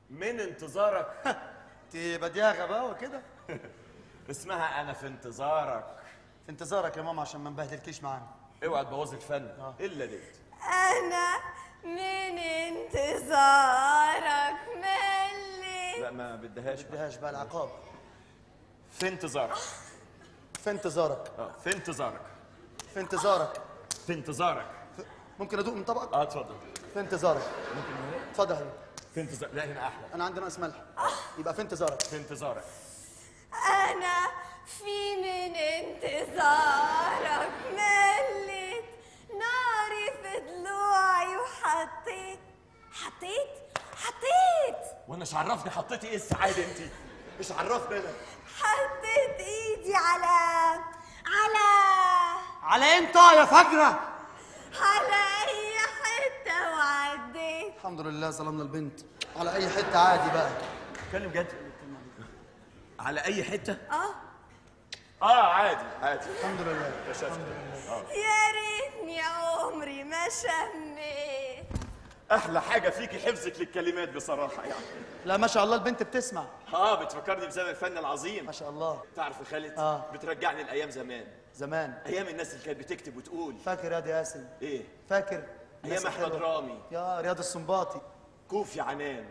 من انتظارك انت بديها غباوه كده اسمها انا في انتظارك في انتظارك يا ماما عشان ما نبهدلكيش معانا اوعى تبوظ الفن الا ليت انا من انتظارك ملي لا ما بدهاش بدهاش بقى العقاب في انتظارك في انتظارك اه في انتظارك في انتظارك في انتظارك ممكن ادوق من طبقك اه اتفضل في انتظارك اتفضل يا حبيبي في انتظار لا هنا احلى انا عندي ناقص ملح يبقى في انتظارك في انتظارك انا في من انتظارك ملت ناري في ضلوعي وحطيت حطيت حطيت وانا مش عرفني حطيتي ايه السعاده انت مش عرفني انا حطيت ايدي على على على انت يا فجره على اي حته وعديت الحمد لله ظلمنا البنت على اي حته عادي بقى اتكلم جد على اي حته اه اه عادي عادي الحمد لله اكتشفت يا ريتني عمري ما شميت احلى حاجه فيكي حفظك للكلمات بصراحه يعني لا ما شاء الله البنت بتسمع اه بتفكرني بزمن الفن العظيم ما شاء الله تعرف يا خالد آه. بترجعني لايام زمان زمان ايام الناس اللي كانت بتكتب وتقول فاكر يا دي ياسين ايه فاكر الناس ايام احمد الحلوة. رامي يا رياض السنباطي كوفي عنان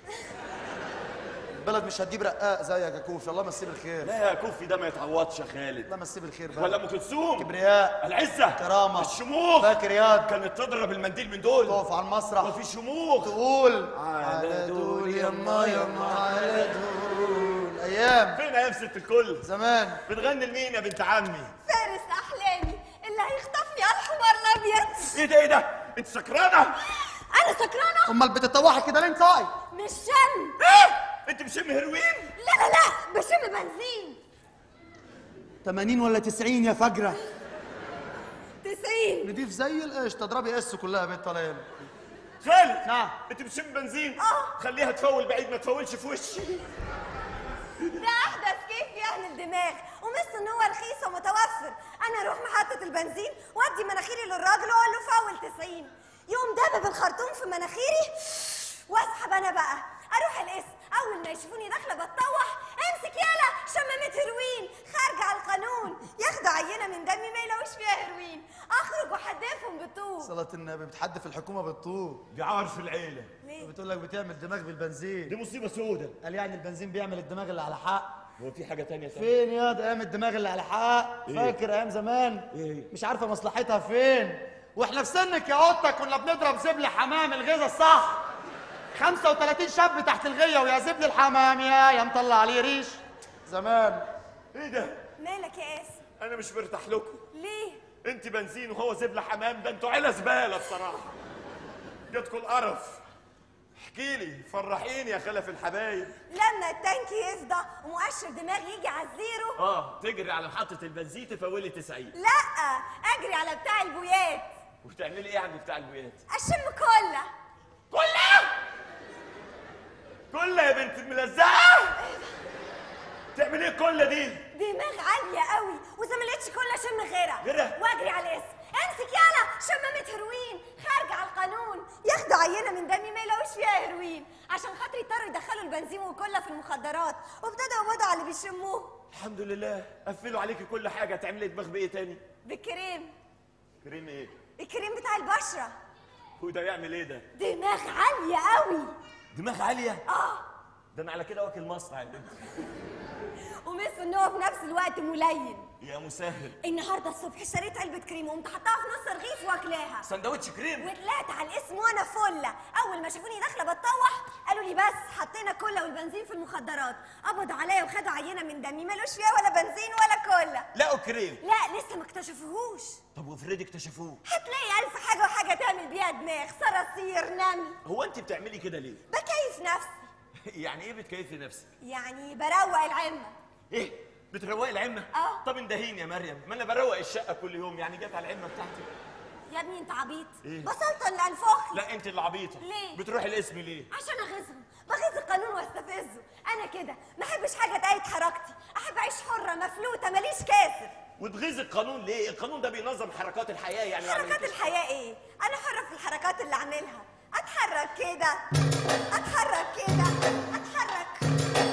البلد مش هتجيب رقاق زيك يا كوفي الله مسيه بالخير لا يا كوفي ده ما يتعوضش يا خالد الله مسيه بالخير بقى ولا ام كلثوم كبرياء العزه كرامة. الشموخ فاكر ياد كانت تضرب المنديل من دول تقف على المسرح وفي شموخ تقول على دول يما يما على دول ايام فين ايام ست الكل زمان بتغني لمين يا بنت عمي فارس احلامي اللي هيخطفني على الحمار الابيض ايه ده ايه ده انت سكرانه انا سكرانه امال بتتطوحي كده ليه انت طاي مش شم ايه انت بتشم هيروين لا لا لا بشم بنزين 80 ولا 90 يا فجره 90 نضيف زي القش تضربي اس كلها يا بنت طلال خالد نعم. انت بتشم بنزين آه. خليها تفول بعيد ما تفولش في وشي ده احدث كيف يهني الدماغ ومثل ان هو رخيص ومتوفر انا اروح محطه البنزين وادي مناخيري للراجل واقول له فول 90 يوم دبب الخرطوم في مناخيري واسحب انا بقى اروح القسم اول ما يشوفوني داخله بتطوح امسك يالا شمامة هيروين خارجه على القانون ياخدوا عينه من دمي ما يلاقوش فيها هيروين اخرج واحدفهم بالطوب صلاة النبي بتحدف الحكومة بالطوب دي عار في العيله ليه بتقول لك بتعمل دماغ دي بالبنزين مصيبه سودة قال يعني البنزين بيعمل الدماغ اللي على حق هو في حاجه تانية تانية فين يا ده ايام الدماغ اللي على حق إيه؟ فاكر ايام زمان إيه؟ مش عارفه مصلحتها فين واحنا في سنك يا قطه كنا بنضرب زبل حمام الغيظه الصح 35 شاب تحت الغيه ويا زبل الحمام يا يا مطلع عليه ريش زمان ايه ده مالك يا قاسم انا مش مرتاح لكم ليه انت بنزين وهو زبله حمام ده انتوا عيله زباله بصراحه جاتكوا القرف احكي لي فرحيني يا خلف الحبايب لما التانك يفضى ومؤشر دماغ يجي على الزيرو اه تجري على محطه البنزين تفولي 90 لا اجري على بتاع البويات وتعملي ايه عند بتاع البويات اشم كله كلها كلها يا بنت الملزقه تعملي ايه كلها دي دماغ عاليه قوي واذا ما لقيتش كله اشم غيرها غيرها؟ واجري على الاسم امسك يالا شمامة هيروين خارجه على القانون ياخدوا عينه من دمي ما يلاقوش فيها هيروين عشان خاطر يضطروا يدخلوا البنزين وكله في المخدرات وابتدوا يقبضوا على اللي بيشموه الحمد لله قفلوا عليكي كل حاجه تعملي دماغ بايه تاني بالكريم كريم ايه الكريم بتاع البشره هو ده يعمل ايه ده دماغ عاليه قوي دماغ عاليه اه ده انا على كده واكل مصنع يا بنت ومثل ان هو في نفس الوقت ملين يا مسهل النهارده الصبح اشتريت علبه كريم وقمت حطاها في نص رغيف واكلاها سندوتش كريم وطلعت على الاسم وانا فله اول ما شافوني داخله بتطوح قالوا لي بس حطينا كولا والبنزين في المخدرات قبضوا عليا وخدوا عينه من دمي ملوش فيها ولا بنزين ولا كولا لقوا كريم لا لسه ما اكتشفوهوش طب وافرضي اكتشفوه هتلاقي الف حاجه وحاجه تعمل بيها دماغ صراصير نمل هو انت بتعملي كده ليه بكيف نفسي يعني ايه بتكيفي نفسك يعني بروق العمه ايه بتروقي العمه آه. طب اندهيني يا مريم ما انا بروق الشقه كل يوم يعني جت على العمه بتاعتي يا ابني انت عبيط إيه؟ بصلت ولا الفخ لا انت اللي عبيطه ليه؟ بتروحي الاسم ليه عشان اغيظهم بغيظ القانون واستفزه انا كده ما احبش حاجه تقيد حركتي احب اعيش حره مفلوته ماليش كاسر وتغيظ القانون ليه القانون ده بينظم حركات الحياه يعني ما حركات عملتيش- الحياه ايه انا حره في الحركات اللي اعملها اتحرك كده اتحرك كده اتحرك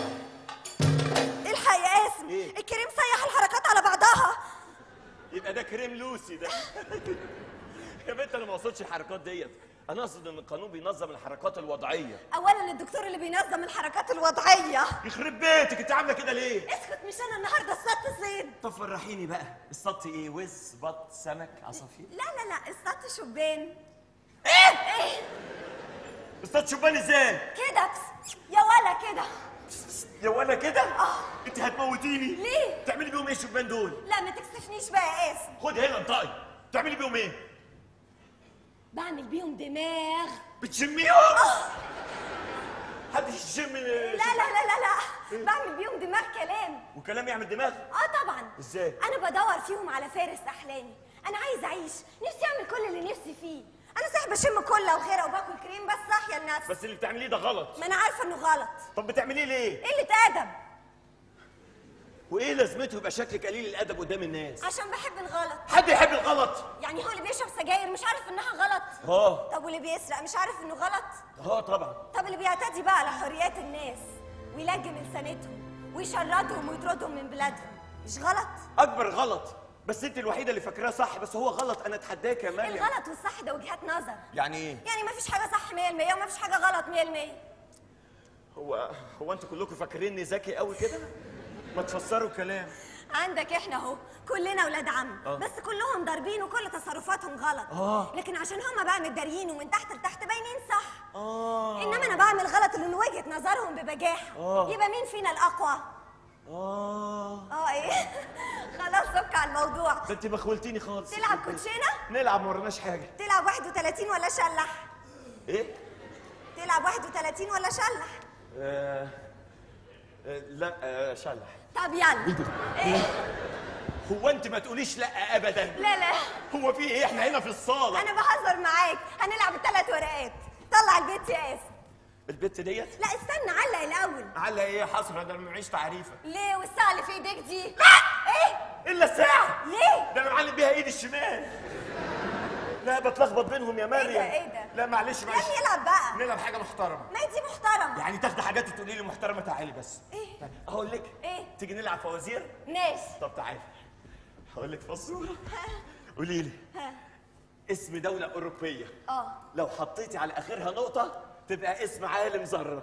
الحق يا قاسم إيه؟ الكريم سيح الحركات على بعضها يبقى ده كريم لوسي ده يا بنت انا ما اقصدش الحركات ديت انا اقصد ان القانون بينظم الحركات الوضعيه اولا الدكتور اللي بينظم الحركات الوضعيه يخرب بيتك انت عامله كده ليه اسكت مش انا النهارده السبت صيد طب فرحيني بقى الصط ايه وز بط سمك عصافير لا لا لا السبت شبان ايه ايه الصط شبان ازاي كده بس. يا ولا كده يا ولا كده آه. انت هتموتيني ليه؟ تعملي بيهم ايه الشبان دول لا ما تكسفنيش بقى يا قاسم خدي هنا انطقي تعملي بيهم ايه بعمل بيهم دماغ بتشميهم حد يشم لا لا لا لا لا بعمل بيهم دماغ كلام وكلام يعمل دماغ اه طبعا إزاي؟ انا بدور فيهم على فارس احلامي انا عايز اعيش نفسي اعمل كل اللي نفسي فيه انا صحيح بشم كله وخيره وباكل كريم بس صاحيه لنفسي بس اللي بتعمليه ده غلط ما انا عارفه انه غلط طب بتعمليه ليه قله ادب وايه لازمته يبقى شكلك قليل الادب قدام الناس عشان بحب الغلط حد يحب الغلط يعني هو اللي بيشرب سجاير مش عارف انها غلط اه طب واللي بيسرق مش عارف انه غلط اه طبعا طب اللي بيعتدي بقى على حريات الناس ويلجم لسانتهم ويشردهم ويطردهم من بلادهم مش غلط اكبر غلط بس انت الوحيده اللي فاكراه صح بس هو غلط انا اتحداك يا مريم الغلط والصح ده وجهات نظر يعني ايه يعني ما فيش حاجه صح 100% وما فيش حاجه غلط 100% هو هو انتوا كلكم فاكريني ذكي قوي كده ما تفسروا كلام عندك احنا اهو كلنا ولاد عم آه. بس كلهم ضاربين وكل تصرفاتهم غلط آه. لكن عشان هما بقى متداريين ومن تحت لتحت باينين صح اه انما انا بعمل غلط اللي من وجهه نظرهم ببجاحه آه. يبقى مين فينا الاقوى اه اه ايه خلاص سك على الموضوع ده انت بخولتيني خالص تلعب كوتشينه نلعب ما وراناش حاجه تلعب 31 ولا شلح ايه تلعب 31 ولا شلح آه آه لا آه شلح طب يلا ايه هو انت ما تقوليش لا ابدا لا لا هو في ايه احنا هنا في الصاله انا بهزر معاك هنلعب الثلاث ورقات طلع البيت يا اسف البت ديت لا استنى علق الاول على ايه حصر ده انا معيش تعريفه ليه والساعه اللي في ايديك دي لا ايه الا الساعه ليه ده انا معلم بيها ايدي الشمال لا بتلخبط بينهم يا مريم ايه ده ايه ده لا معلش يا معلش ابني العب بقى نلعب حاجه محترمه ما هي دي محترمه يعني تاخدي حاجات تقولي لي محترمه تعالي بس ايه اقول لك ايه تيجي نلعب فوازير ماشي طب تعالي هقول لك فزوره قولي لي ها اسم دوله اوروبيه اه لو حطيتي على اخرها نقطه تبقى اسم عالم ذره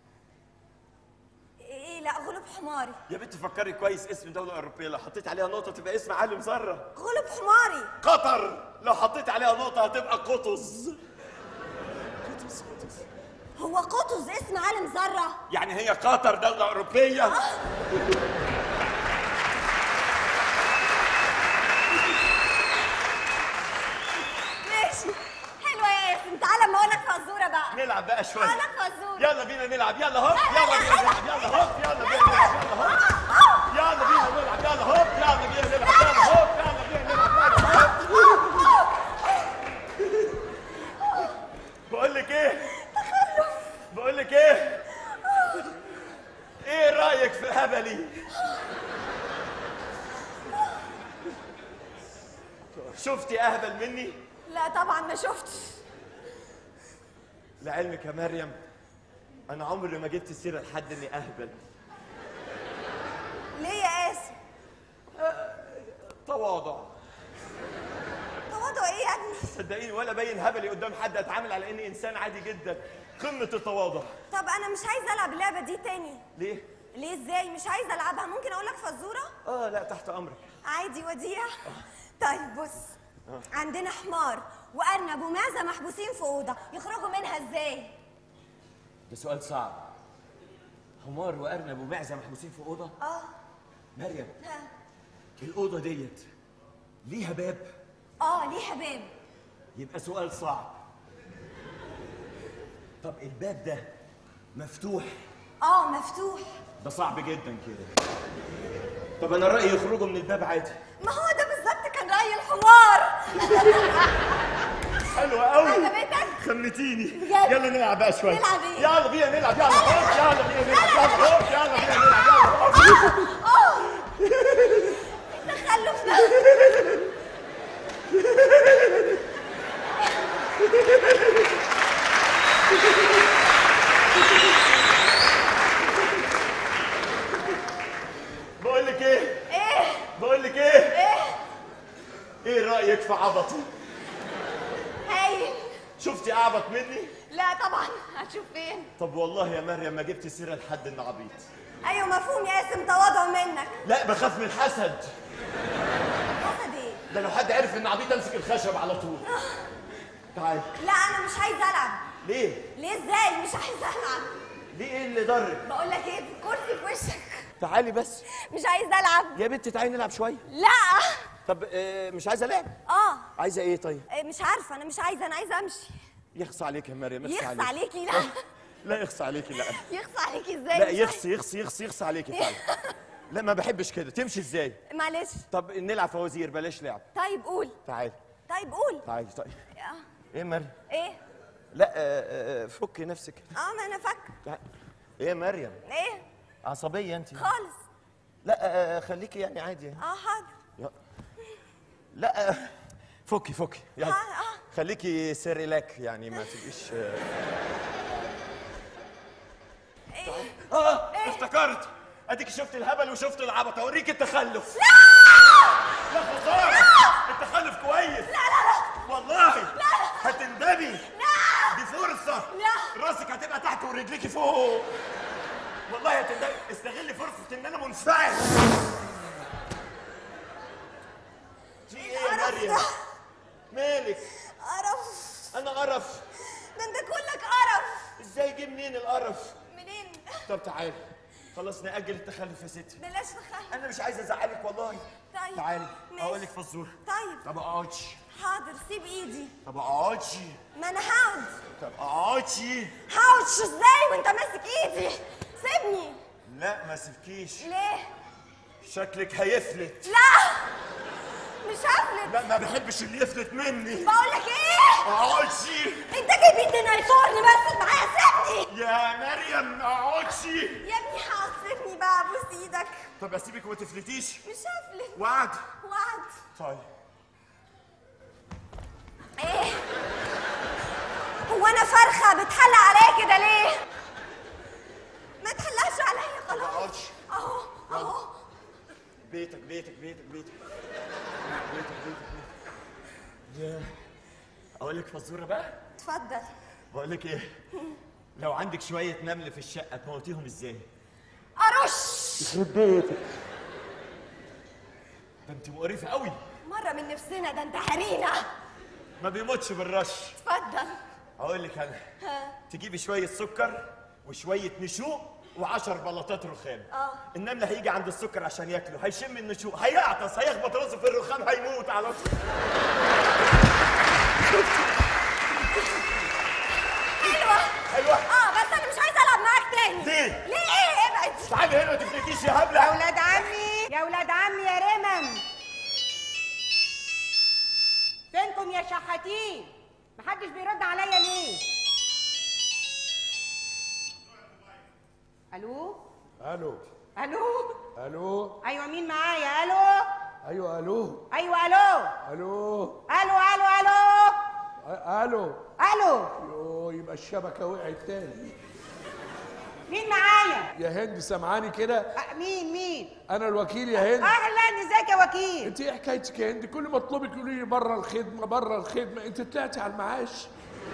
ايه لا غلب حماري يا بنت فكري كويس اسم دوله اوروبيه لو حطيت عليها نقطه تبقى اسم عالم ذره غلب حماري قطر لو حطيت عليها نقطه هتبقى قطز قطز قطز هو قطز اسم عالم ذره يعني هي قطر دوله اوروبيه ماشي حلوه يا ياسين تعالى اما اقول لك فزوره بقى نلعب بقى شويه اقول لك فزوره يلا بينا نلعب يلا هوب يلا بينا نلعب يلا هوب يلا بينا نلعب يلا هوب يلا بينا نلعب يلا هوب يلا بينا نلعب يلا هوب يلا بينا نلعب يلا هوب بقول لك ايه بقول لك ايه ايه رايك في هبلي شفتي اهبل مني لا طبعا ما شفتش لعلمك يا مريم انا عمري ما جبت سيره لحد اني اهبل ليه يا قاسم تواضع تواضع ايه يا ابني صدقيني ولا باين هبلي قدام حد اتعامل على اني انسان عادي جدا قمه التواضع طب انا مش عايزه العب اللعبه دي تاني ليه ليه ازاي مش عايزه العبها ممكن اقول لك فزوره اه لا تحت امرك عادي وديع طيب بص عندنا حمار وارنب ومعزه محبوسين في اوضه يخرجوا منها ازاي ده سؤال صعب حمار وارنب ومعزه محبوسين في اوضه اه مريم ها. الاوضه ديت ليها باب اه ليها باب يبقى سؤال صعب طب الباب ده مفتوح اه مفتوح ده صعب جدا كده طب انا رايي يخرجوا من الباب عادي ما هو ده بالظبط كان راي الحمار حلوة قوي عجبتك؟ خمتيني بجد؟ يلا نلعب بقى شوية نلعب إيه؟ يلا بينا نلعب يلا هوب يلا بينا نلعب يلا هوب يلا بينا نلعب يلا هوب التخلف ده بقول لك ايه ايه بقول لك ايه ايه ايه رايك في عبطي هايل شفتي اعبط مني لا طبعا هتشوف فين طب والله يا مريم ما جبت سيره لحد انه عبيط ايوه مفهوم يا قاسم تواضع منك لا بخاف من الحسد حسد ايه ده لو حد عرف ان عبيط امسك الخشب على طول تعال لا انا مش عايزه العب ليه ليه ازاي مش عايزه العب ليه ايه اللي ضرك بقول لك ايه كرسي في وشك تعالي بس مش عايزه العب يا بنتي تعالي نلعب شويه لا طب آه، مش عايزه لعب اه عايزه ايه طيب إيه، مش عارفه انا مش عايزه انا عايزه امشي يخص عليك يا مريم يخص يخص عليك عليكي لا لا يخص عليكي لا يخص عليكي ازاي لا مش يخص يخص يخص يخص عليكي فعلا لا ما بحبش كده تمشي ازاي عايزة- معلش طب نلعب فوازير بلاش لعب طيب قول تعالي طيب قول تعالي طيب آه. ايه يا مريم ايه لا آه، آه، آه، فكي نفسك اه ما انا فاكره تعالي. ايه يا مريم ايه عصبيه انت خالص لا آه، آه، خليكي يعني عادي اه حاضر يا- لا آه، فكي فكي اه يلا اه خليكي سيريلاك يعني ما تبقيش آه، ايه اه افتكرت اديك شفت الهبل وشفت العبط اوريك التخلف لا لا خساره التخلف كويس لا لا لا والله لا هتندمي لا دي فرصه لا. راسك هتبقى تحت ورجليكي فوق والله هتندمي استغلي فرصه ان انا منفعل في ايه يا القرف مريم ده. مالك قرف انا قرف ده انت كلك قرف ازاي جه منين القرف منين طب تعالي خلاص نأجل التخلف يا ستي بلاش نخاف انا مش عايز ازعلك والله طيب تعالي ماشي. اقول لك فزوره طيب طب اقعدش حاضر سيب ايدي طب اقعدش ما انا هقعد طب اقعدش هقعدش ازاي وانت ماسك ايدي سيبني لا ما سيبكيش ليه شكلك هيفلت لا مش هفلت لا ما بحبش اللي يفلت مني بقول لك ايه اقعدش انت جايب ايدي هيصورني بس معايا سيبني يا مريم اقعدش يا ابني حاضر سيبني بقى ابوس ايدك طب اسيبك وما تفلتيش مش هفلت وعد وعد طيب ايه هو انا فرخه بتحلق عليا كده ليه ما تحلقش عليا ما خلاص اقعدش اهو اهو بيتك بيتك بيتك بيتك بيتك بيتك بيتك يا اقول لك فزوره بقى اتفضل بقول لك ايه لو عندك شويه نمل في الشقه تموتيهم ازاي ارش يخرب بيتك ده انت مقرفه قوي مره من نفسنا ده انت حرينا ما بيموتش بالرش اتفضل اقول لك انا ها تجيبي شويه سكر وشويه نشوء وعشر بلاطات رخام اه. النمل هيجي عند السكر عشان ياكله هيشم النشوء هيعطس هيخبط راسه في الرخام هيموت على طول حلوه حلوه اه بس انا مش عايزه العب معاك تاني ليه؟ ليه ايه ابعد تعالي هنا ما تفلتيش يا يا هبله ولاد عمي يا ولاد عمي يا رمم فينكم يا شحاتين محدش بيرد عليا ليه الو الو الو الو ايوه مين معايا الو ايوه الو ايوه الو الو الو الو الو أ- الو الو يوه يبقى الشبكه وقعت تاني مين معايا يا هند سامعاني كده أه، مين مين انا الوكيل يا هند اهلا ازيك يا وكيل انت ايه حكايتك يا هند كل ما اطلبك تقولي لي بره الخدمه بره الخدمه انت طلعتي على المعاش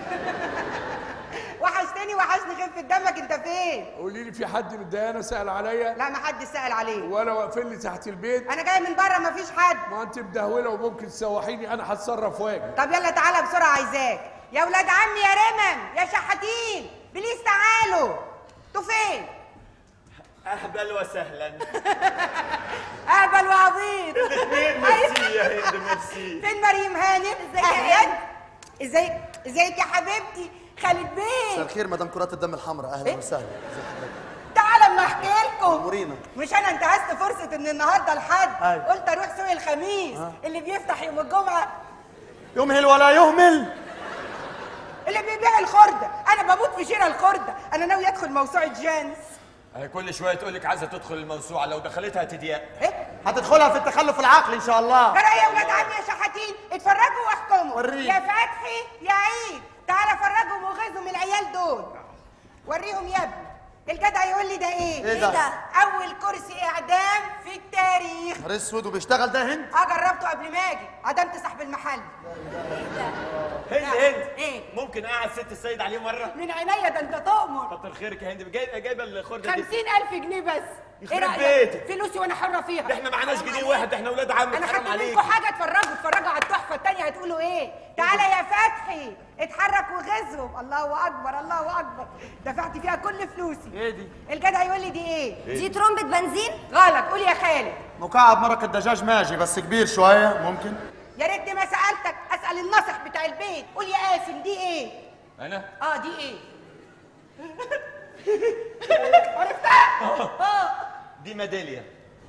وحشتني وحشني خفة دمك انت فين قولي لي في حد من الديانه سال عليا لا ما حد سأل عليه ولا واقفين لي تحت البيت انا جاي من بره ما فيش حد ما انت مدهوله وممكن تسوحيني انا هتصرف واجب طب يلا تعالى بسرعة عايزاك يا ولاد عمي يا رمم يا شحاتين بليز تعالوا انتوا فين؟ اهبل وسهلا اهبل وعبيط الاثنين ميرسي يا هند ميرسي فين مريم هانم؟ ازيك يا أهلاً. ازيك ازيك يا حبيبتي خالد مساء بيه الخير مدام كرات الدم الحمراء اهلا إيه؟ وسهلا ازي حضرتك تعالى اما احكي لكم أمورينا. مش انا انتهزت فرصة ان النهارده الحد أيوة. قلت اروح سوق الخميس اللي بيفتح يوم الجمعة يمهل ولا يهمل اللي بيبيع الخردة انا بموت في شراء الخردة انا ناوي ادخل موسوعة جانس هي كل شويه تقول لك عايزه تدخل الموسوعه لو دخلتها تضيق ايه هتدخلها في التخلف العقلي ان شاء الله ترى يا ولاد عمي يا شحاتين اتفرجوا واحكموا وريني. يا فتحي يا عيد تعالى فرجهم وغيظهم العيال دول وريهم يا ابني الجدع يقول لي ده ايه ايه ده؟ اول كرسي اعدام في التاريخ نهار اسود وبيشتغل ده هند اه جربته قبل ما اجي عدمت صاحب المحل هند هند ايه؟ ممكن اقعد ست السيد عليه مره من عينيا ده انت تؤمر كتر خيرك يا هند جاي- جايبه الخرده دي خمسين ألف جنيه بس يخرب رأيك؟ بيتك. فلوسي وانا حرة فيها احنا معناش جنيه واحد احنا ولاد عم انا حرام خدت عليك منكم حاجه اتفرجوا اتفرجوا على التحفه التانية هتقولوا ايه تعالى يا فتحي اتحرك وغزهم الله اكبر الله اكبر دفعت فيها كل فلوسي ايه دي؟ الجدع يقول لي دي ايه دي ترمبة بنزين غلط قول يا خالد مكعب مرق الدجاج ماشي بس كبير شويه ممكن يا ريتني ما سالتك اسال الناصح بتاع البيت قول يا قاسم دي ايه انا اه دي ايه عرفتها اه دي ميداليه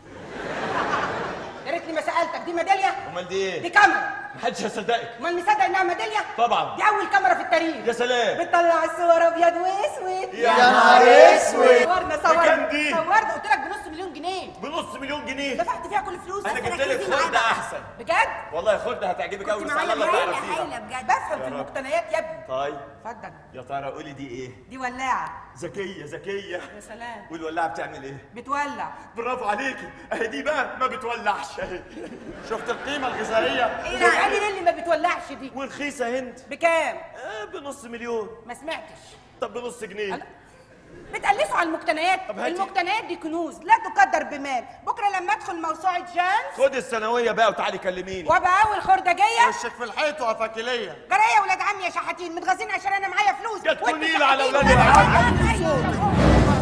يا ريتني ما سالتك دي ميداليه امال دي دي ايه كاميرا محدش هيصدقك امال مصدق انها ميداليه طبعا دي اول كاميرا في التاريخ يا سلام بتطلع الصور ابيض واسود يا نهار اسود صورنا بكام صورنا دي؟ صورنا قلت لك بنص مليون جنيه بنص مليون جنيه دفعت فيها كل فلوس انا بس جبت لك ركزي معايا خرده بقى. احسن بجد والله خرده هتعجبك قوي كنت بس معايا الله هايلة تعرفيها هايلة بجد بفهم في يا رب. المقتنيات يا ابني طيب اتفضل يا ترى قولي دي ايه دي ولاعه ذكيه ذكيه يا سلام والولاعه بتعمل ايه بتولع برافو عليكي اهي دي بقى ما بتولعش اهي شفت القيمه الغذائيه ايه قال ده؟ لي اللي ما بتولعش دي ورخيصه هند بكام آه بنص مليون ما سمعتش طب بنص جنيه بتقلصوا على المقتنيات طب هاتي. المقتنيات دي كنوز لا تقدر بمال بكره لما ادخل موسوعه جانس خد الثانويه بقى وتعالي كلميني وابقى اول خردجيه وشك في الحيط وقفاكيليه جرى يا ولاد عمي يا شحاتين متغازين عشان انا معايا فلوس جت وانتوا نيلة على شحاتين ولاد وأنا العم. معايا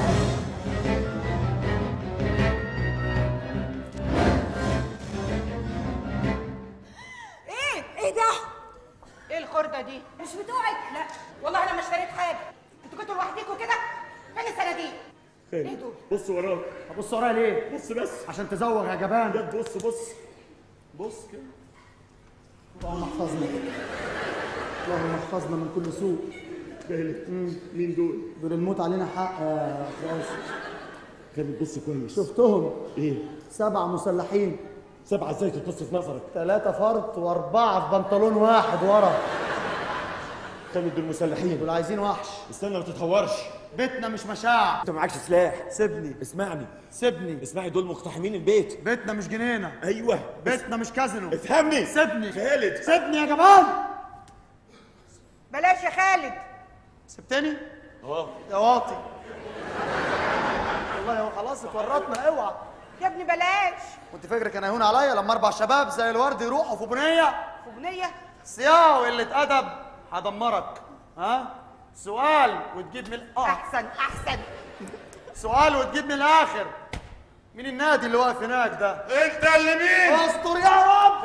ايه ايه ده؟ ايه الخرده دي مش بتوعك لا والله انا ما اشتريت حاجه انتوا كنتوا لوحديكوا كده فين الصناديق ايه دول بص وراك هبص ورايا ليه؟ بص بس عشان تزوغ يا جبان بجد بص بص بص كده اللهم احفظنا اللهم احفظنا من كل سوء خالد مين دول؟ دول الموت علينا حق يا فراس خالد بص كويس شفتهم ايه؟ سبع مسلحين سبعه ازاي تتص في نظرك؟ ثلاثة فرط وأربعة في بنطلون واحد ورا خالد دول مسلحين دول عايزين وحش استنى ما تتهورش بيتنا مش مشاع انت معكش سلاح سيبني اسمعني سيبني اسمعي دول مقتحمين البيت بيتنا مش جنينة ايوه بيتنا مش كازينو افهمني سيبني خالد سيبني يا جبان بلاش يا خالد سبتني اه يا واطي والله هو خلاص اتورطنا اوعى يا ابني بلاش كنت فاكرك كان هيهون عليا لما اربع شباب زي الورد يروحوا في بنيه اغنيه صياعه وقله ادب هدمرك ها سؤال وتجيب من اه احسن احسن سؤال وتجيب من الاخر مين النادي اللي واقف هناك ده انت اللي مين؟ استر يا رب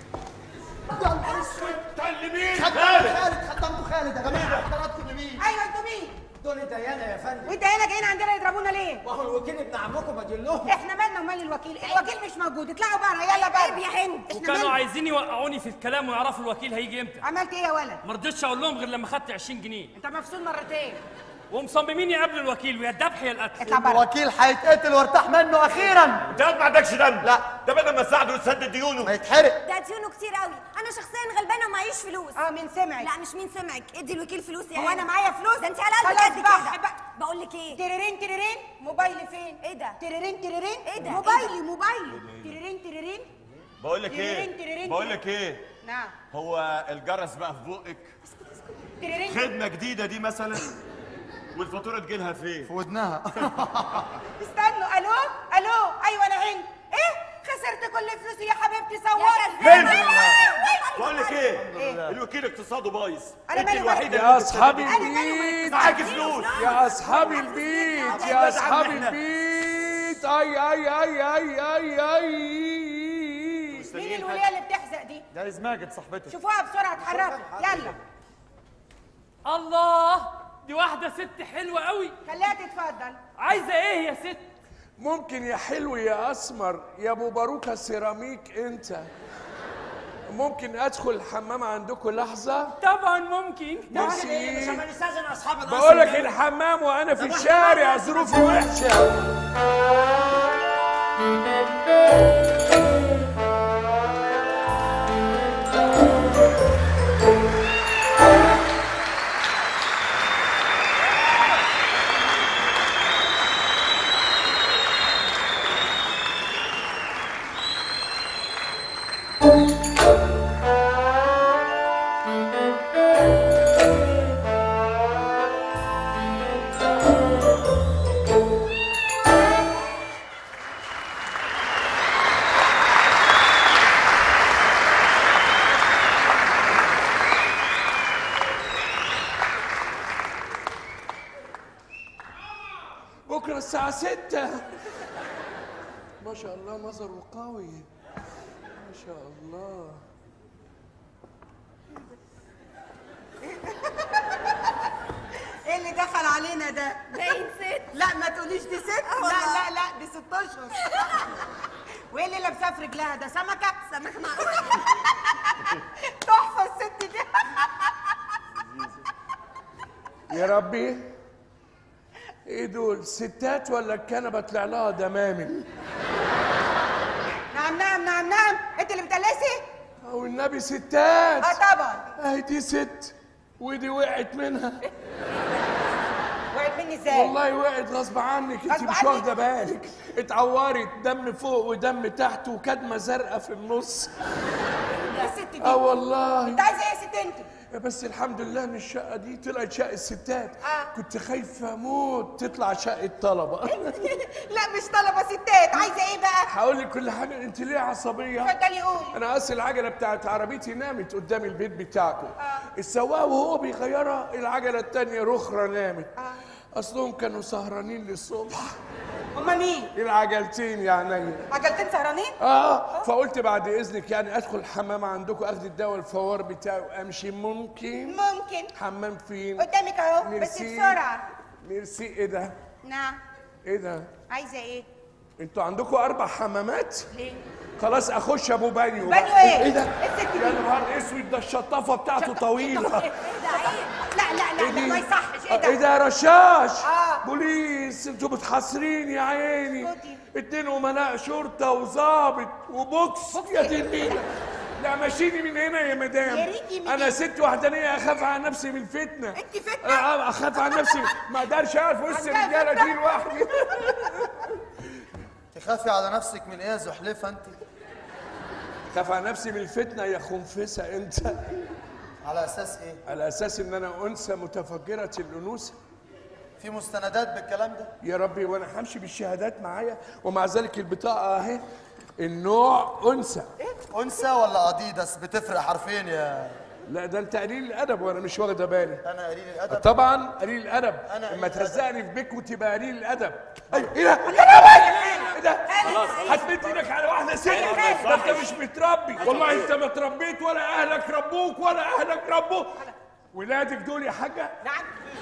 انت اللي مين؟ خدامكم خالد خدامكم خالد يا جماعه حضراتكم لمين ايوه انتوا مين دول ديانة يا فندم وانت هنا جايين عندنا يضربونا ليه وهو الوكيل ابن عمكم بديل لهم احنا مالنا ومال الوكيل الوكيل مش موجود اطلعوا بره يلا بره عيب يا هند. احنا وكانوا مالنا عايزين يوقعوني في الكلام ويعرفوا الوكيل هيجي امتى عملت ايه يا ولد ما رضيتش اقول لهم غير لما خدت 20 جنيه انت مفصول مرتين ومصممين يقابلوا الوكيل ويا الذبح يا القتل اطلع بره الوكيل هيتقتل وارتاح منه اخيرا انت ما عندكش دم لا. ده بدل ما تساعده يسدد ديونه ما يتحرق ده ديونه كتير قوي انا شخصيا غلبانه ومعيش فلوس اه مين سمعك لا مش مين سمعك ادي الوكيل فلوس يا هو هند. انا معايا فلوس ده انت على قلبك خلاص قد بقى، كده بقى. بقول لك ايه تريرين تريرين موبايلي فين ايه ده؟ تريرين تريرين ايه ده؟ موبايلي ايه موبايلي تريرين تريرين بقول لك تريرين، ايه تريرين، بقول لك ايه نعم هو الجرس بقى في بقك تريرين خدمه جديده دي مثلا والفاتوره تجيلها فين في ودنها استنوا الو الو ايوه انا هند ايه خسرت كل فلوسي يا حبيبتي يا صورت فين؟ بقول لك ايه الوكيل اقتصاده بايظ أنا انت مالي الوحيده يا اللي اصحاب بتسددي. البيت معاكي فلوس يا اصحاب البيت يا اصحاب البيت اي اي اي اي اي اي مين الوليه اللي بتحزق دي جايز ماجد صاحبتك شوفوها بسرعه اتحركوا يلا الله دي واحده ست حلوه قوي خليها تتفضل عايزه ايه يا ست ممكن يا حلو يا اسمر يا ابو باروكه سيراميك انت ممكن ادخل الحمام عندكم لحظه طبعا ممكن ميرسي عشان ما نستاذن اصحاب القصر بقول لك ده. الحمام وانا في الشارع ظروفي وحشه بكره الساعه 6 ما شاء الله مظهره قوي ما شاء الله ايه اللي دخل علينا ده باين ست لا ما تقوليش دي ست لا والله. لا لا دي ست اشهر وايه اللي لابساه في رجلها ده سمكه سمك معقول تحفه الست دي يا ربي ايه دول ستات ولا الكنبه طلع لها دمامل نعم نعم نعم نعم انت اللي بتقلسي او النبي ستات اه طبعا اهي دي ست ودي وقعت منها وقعت مني ازاي والله وقعت غصب عنك انت غصب مش عني؟ واخده بالك اتعورت دم فوق ودم تحت وكدمه زرقاء في النص يا ست دي اه والله انت عايزه ايه يا ست انت بس الحمد لله ان الشقه دي طلعت شقه ستات آه. كنت خايفه اموت تطلع شقه طلبه لا مش طلبه ستات عايزه ايه بقى هقول لك كل حاجه انت ليه عصبيه اتفضلي قولي انا اصل العجله بتاعت عربيتي نامت قدام البيت بتاعكم السواق وهو بيغيرها العجله التانية رخرة نامت اصلهم كانوا سهرانين للصبح هما مين العجلتين يعني عجلتين سهرانين اه فقلت بعد اذنك يعني ادخل الحمام عندكم اخد الدواء الفوار بتاعي وامشي ممكن ممكن حمام فين قدامك اهو بس ميرسي. بسرعه ميرسي ايه ده نعم ايه ده عايزه ايه انتوا عندكم اربع حمامات ليه خلاص اخش ابو بانيو بانيو بقى. ايه؟ ايه ده إيه الست دي؟ يا نهار اسود ده الشطافه بتاعته طويله ده عيب لا لا لا, لا ما يصحش ايه ايه ده ده يا رشاش آه. بوليس انتوا بتحاصرين يا عيني اسكتي. اتنين امناء شرطه وظابط وبوكس يا دي النيله لا مشيني من هنا يا مدام يا ريتي من انا هنا. ست وحدانيه اخاف على نفسي من الفتنه انت فتنة؟ آه، اخاف على نفسي ما اقدرش اقف وسط عندها الرجاله فتنة؟ دي لوحدي تخافي على نفسك من ايه يا زحلفه انت خاف على نفسي من الفتنه يا خنفسه انت على اساس ايه على اساس ان انا انثى متفجره الانوثه في مستندات بالكلام ده يا ربي وانا همشي بالشهادات معايا ومع ذلك البطاقه اهي النوع انثى انثى ولا اديداس بتفرق حرفين يا لا ده انت قليل الادب وانا مش واخده بالي انا قليل الادب طبعا قليل الادب أنا قليل اما الأدب. تهزقني في بيك وتبقى قليل الادب ايوه ايه ده ايه ده هتمد ايدك على واحده ست ده انت مش متربي والله انت ما تربيت ولا اهلك ربوك ولا اهلك ربوك ولادك دول يا حاجه نعم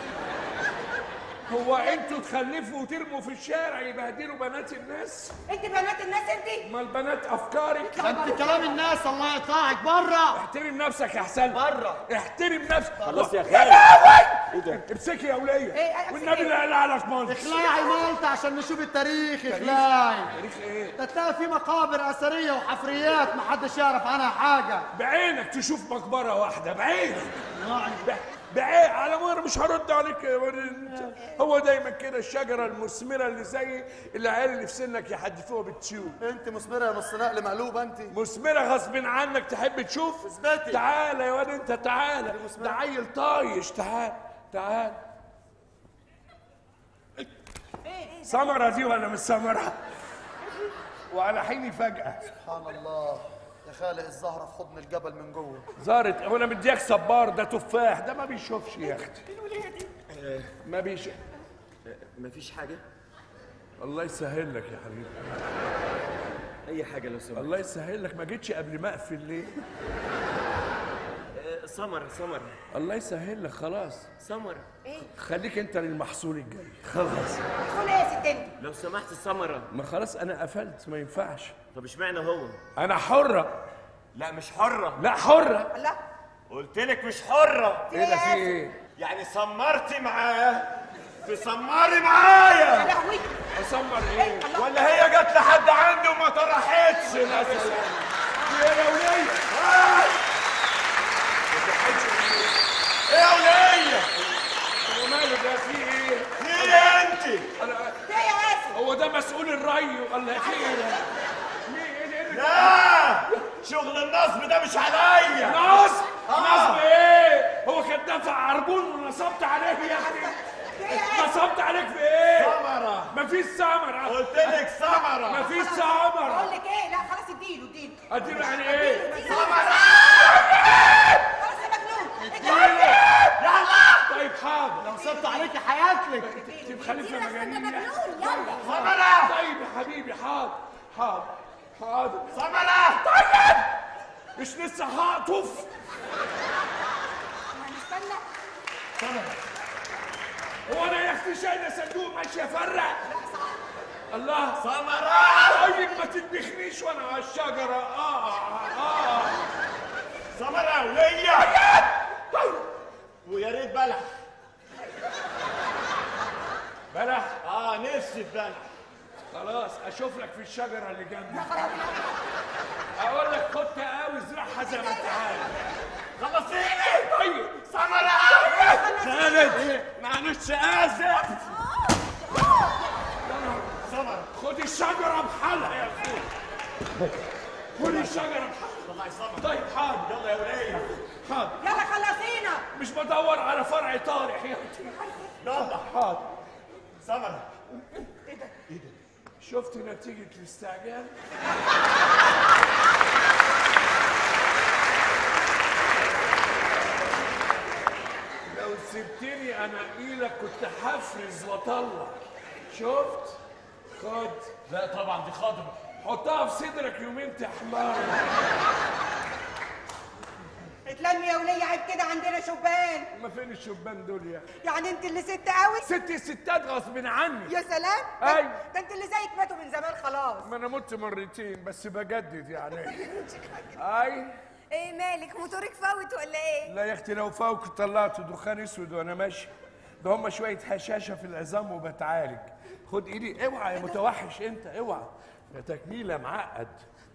هو انتوا تخلفوا وترموا في الشارع يبهدلوا بنات الناس انت بنات الناس انت ما البنات افكارك انت كلام الناس الله يقطعك بره احترم نفسك يا حسن بره احترم نفسك خلاص يا يا خالد لهوي ايه ده امسكي يا وليه ايه، امسك والنبي ايه؟ لا اله عليك مالك اخلعي مالطا عشان نشوف التاريخ اخلعي تاريخ ايه ده تلاقي في مقابر اثريه وحفريات محدش يعرف عنها حاجه بعينك تشوف مقبره واحده بعينك ب- بعين على مر مش هرد عليك يا ولد انت هو دايما كده الشجره المثمره اللي زي العيال اللي في سنك يحدفوها بتشوف انت مثمره يا نص نقل مقلوبه انت مثمره غصب عنك تحب تشوف اثبتي. تعالى يا واد انت تعالى ده عيل طايش تعال تعال سمرة دي ولا مش سمرة وعلى حيني فجأة سبحان الله يا خالق الزهره في حضن الجبل من جوه زارت هو انا مديك صبار ده تفاح ده ما بيشوفش يا اختي ما بيشوف مفيش حاجة الله يسهل لك يا حبيبي أي حاجة لو سمحت الله يسهل لك ما جيتش قبل ما اقفل ليه آه، سمر سمر الله يسهل لك خلاص سمر خليك انت للمحصول الجاي خلاص تقول ايه يا ست انت لو سمحت سمرة ما خلاص انا قفلت ما ينفعش طب اشمعنى هو انا حرة لا مش حرة لا حرة الله قلت لك مش حرة ايه ده في ايه يعني سمرتي معاه تسمري معايا يا لهوي اسمر ايه ولا هي جت لحد عنده وما طرحتش مثلا يا يا ولية آه! ايه يا ولية هو ماله ده في ايه مين انت أنا- ايه يا اسف هو ده مسؤول الري ولا في ايه ده مين ايه ده؟ ايه ده لا شغل النصب ده مش عليا نصب نصب ايه هو كان دافع عربون ونصبت عليه يا اخي نصبت عليك في ايه سمرة مفيش سمر قلت لك سمرة مفيش بقول سمر لك ايه لا خلاص اديله اديله اديله يعني ايه خلاص يا مجنون طيب حاضر لو سبت عليكي حياتلك تجيب خليفه انت مجانين مجنون يلا سمرة طيب يا حبيبي حاضر حاضر حاضر سمرة طيب مش لسه هقطف هنستنى هو انا يا اختي شايله صندوق ماشي افرق الله سمرة طيب ما تدبخنيش وانا على الشجره اه اه سمرة وليا طيب ويا ريت بلح بلح اه نفسي في بلح خلاص اشوف لك في الشجره اللي جنبي اقول لك خد تقاوي ازرعها زي ما انت عايز خلصيني طيب سمرة خالد معلش اسف سمرة خد الشجره بحالها يا اخوي خد الشجره بحالها الله يسمر طيب حاضر يلا يا ولية حاضر يلا خلصينا مش بدور على فرع طارح يا اختي يلا حاضر سمرة شفت نتيجه الاستعجال لو سبتني انقيلك كنت هفرز واطلع شفت خد لا طبعا دي خضرة حطها في صدرك يومين تحمر اتلمي يا ولية عيب كده عندنا شبان ما فين الشبان دول يا اخي يعني انت اللي ست قوي ست الستات غصب عني يا سلام أي. ده انت اللي زيك ماتوا من زمان خلاص ما انا مت مرتين بس بجدد يعني اي ايه مالك موتورك فوت ولا ايه لا يا اختي لو فوق طلعت دخان اسود وانا ماشي ده هم شويه هشاشه في العظام وبتعالج خد ايدي اوعى يا متوحش انت اوعى يا تكميله معقد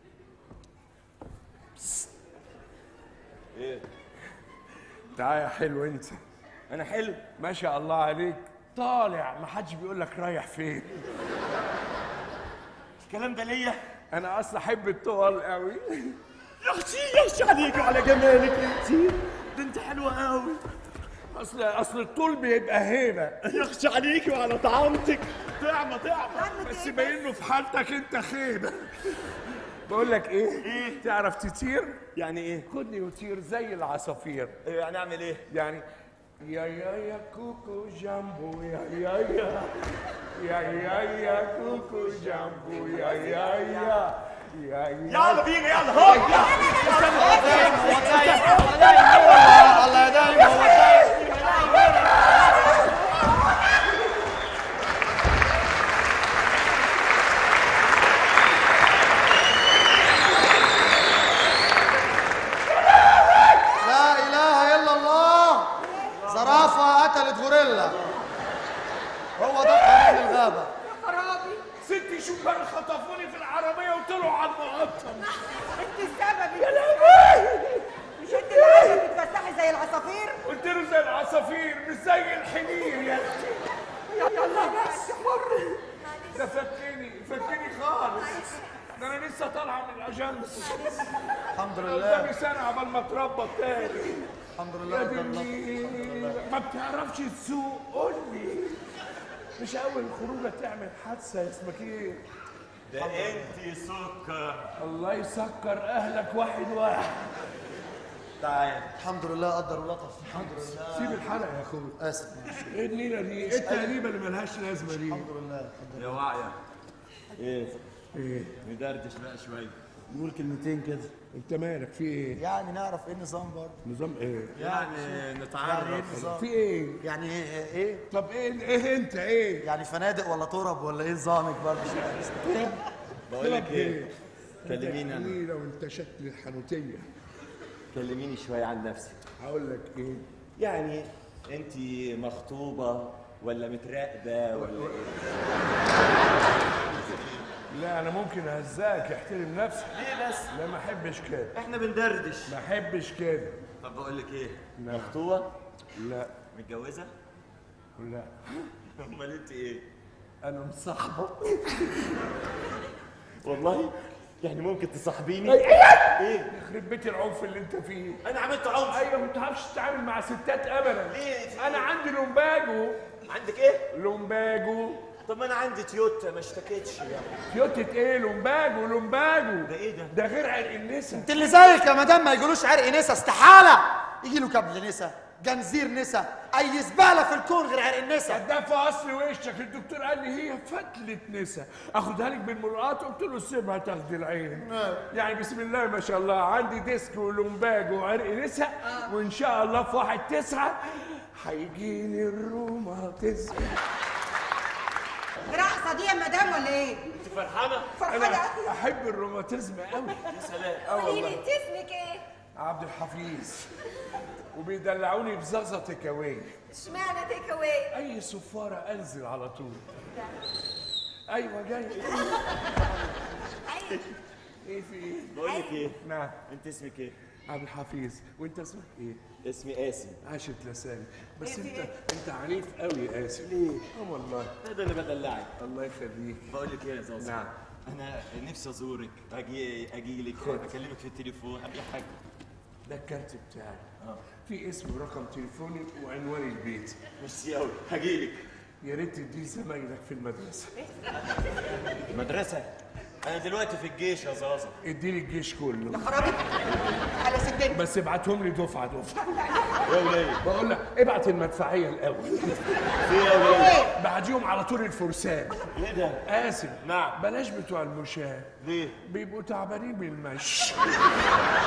ايه تعال يا حلو انت انا حلو ما شاء الله عليك طالع ما حدش بيقول لك رايح فين الكلام ده ليا انا اصلا احب الطوال قوي يا اختي يا اختي عليك وعلى جمالك انت ده انت حلوة قوي اصل اصل الطول بيبقى هيبه يا اختي عليك وعلى طعامتك طعمة طعمة بس باين له في حالتك انت خيبه بقول لك ايه إيه؟ تعرف تطير يعني ايه خدني وطير زي العصافير إيه يعني اعمل ايه يعني يا يا يا كوكو جامبو يا يا يا يا يا يا كوكو جامبو يا يا يا يا يا يلا بينا يلا هوب الله يدايم هو دايم لا اله الا الله زرافه قتلت غوريلا هو ده قانون الغابه خرابي ست شبان خطفوني في العربيه وطلعوا على المقطم انت السبب يا لهوي مش انت اللي عايزه تتفسحي زي العصافير قلت له زي العصافير مش زي الحمير يا اختي يلا بس حر ده فكني فكني خالص ده انا لسه طالعه من الاجنس الحمد قدامي لله سنه عبال ما اتربى تاني الحمد يا لله دي قدر الله النيل. ما بتعرفش تسوق قول لي مش اول خروجه تعمل حادثه اسمك ايه ده انت سكر الله يسكر اهلك واحد واحد تعال الحمد لله قدر ولطف الحمد لله سيب الحلقه يا اخويا اسف ايه النيله دي ايه التقريبه اللي ملهاش لازمه دي الحمد لله الحمد يا واعية ايه ايه ندردش بقى شوية لله نقول كلمتين كده انت مالك في ايه يعني نعرف ايه النظام برضه نظام ايه يعني يعني ايه نتعرف النظام في ايه يعني ايه ايه طب ايه ايه انت ايه يعني فنادق ولا طرب ولا ايه نظامك برضه مش عارف. بقول لك طب ايه كلميني انا لو انت شكل الحنوتيه كلميني شوية عن نفسك هقول لك ايه يعني انت مخطوبة ولا متراقبة ولا ايه لا انا ممكن اهزاك احترم نفسك ليه بس لا ما احبش كده احنا بندردش ما احبش كده طب بقول لك ايه نعم. مخطوبة لا متجوزة لا امال انت ايه انا مصاحبه والله يعني ممكن تصاحبيني ايه يخرب بيت العنف اللي انت فيه انا عملت عنف ايوه ما بتعرفش تتعامل مع ستات ابدا ليه انا عندي لومباجو عندك ايه لومباجو طب ما انا عندي تويوتا ما اشتكيتش تويوتة ايه لومباجو لومباجو ده ايه ده ده غير عرق النسا انت اللي زيك يا مدام ما يقولوش عرق نسا استحاله يجي له كبل نسا جنزير نسا اي زباله في الكون غير عرق النسا ده في اصل وشك الدكتور قال لي هي فتله نسا اخدها لك بالمرآة قلت له سيبها تاخد العين يعني بسم الله ما شاء الله عندي ديسك ولومباج وعرق نسا وان شاء الله في واحد تسعة هيجيني الروماتيزم رقصه دي يا مدام ولا ايه انت فرحانه فرحانه انا قوي احب الروماتيزم قوي يا سلام اه قولي لي والله انت اسمك ايه عبد الحفيظ وبيدلعوني بزغزه تكاوي اشمعنى تيك اواي اي صفاره انزل على طول ايوه جاي أيوة. ايه في ايه بقول لك ايه نعم انت اسمك ايه عبد الحفيظ وانت اسمك ايه اسمي قاسم عاشت لساني بس انت انت عنيف قوي يا قاسم ليه اه والله ده ده اللي بدلعك الله يخليك بقول لك ايه يا زوزو نعم. انا نفسي ازورك اجي اجي لك اكلمك في التليفون اي حاجه ده الكارت بتاعي في اسم ورقم تليفوني وعنوان البيت ميرسي قوي هجي لك يا ريت تديه زمايلك في المدرسه مدرسه انا دلوقتي في الجيش يا زازا اديني الجيش كله خرابي على سدنا بس ابعتهم لي دفعه دفعه يا وليه بقول لك ابعت المدفعيه الاول في يا وليه بعديهم على طول الفرسان ايه ده قاسم نعم. بلاش بتوع المشاة ليه بيبقوا تعبانين من المشي